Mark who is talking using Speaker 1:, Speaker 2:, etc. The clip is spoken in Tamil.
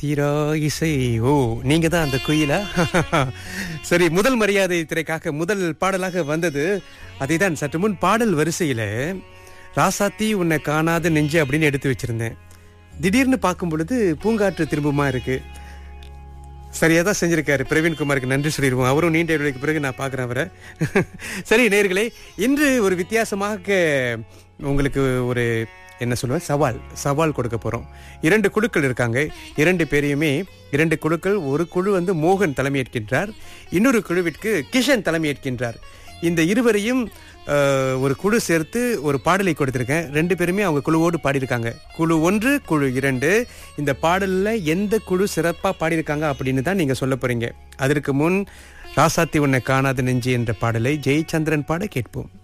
Speaker 1: தீரா இசை ஓ நீங்க தான் அந்த குயிலா சரி முதல் மரியாதை திரைக்காக முதல் பாடலாக வந்தது அதை தான் சற்று முன் பாடல் வரிசையில ராசாத்தி உன்னை காணாத நெஞ்சு அப்படின்னு எடுத்து வச்சிருந்தேன் திடீர்னு பார்க்கும் பொழுது பூங்காற்று திரும்புமா இருக்கு சரியா தான் செஞ்சிருக்காரு பிரவீன்குமாருக்கு நன்றி சொல்லிடுவோம் அவரும் நீண்ட இடைவெளிக்கு பிறகு நான் பார்க்குறேன் அவரை சரி நேர்களே இன்று ஒரு வித்தியாசமாக உங்களுக்கு ஒரு என்ன சொல்லுவேன் சவால் சவால் கொடுக்க போறோம் இரண்டு குழுக்கள் இருக்காங்க இரண்டு பேரையுமே இரண்டு குழுக்கள் ஒரு குழு வந்து மோகன் தலைமையேற்கின்றார் இன்னொரு குழுவிற்கு கிஷன் தலைமையேற்கின்றார் இந்த இருவரையும் அஹ், ஒரு குழு சேர்த்து ஒரு பாடலை கொடுத்திருக்கேன் ரெண்டு பேருமே அவங்க குழுவோடு பாடியிருக்காங்க குழு ஒன்று குழு இரண்டு இந்த பாடல்ல எந்த குழு சிறப்பா பாடியிருக்காங்க அப்படின்னு தான் நீங்க சொல்ல போறீங்க அதற்கு முன் ராசாத்தி உன்னை காணாத நெஞ்சு என்ற பாடலை ஜெயச்சந்திரன் பாட கேட்போம்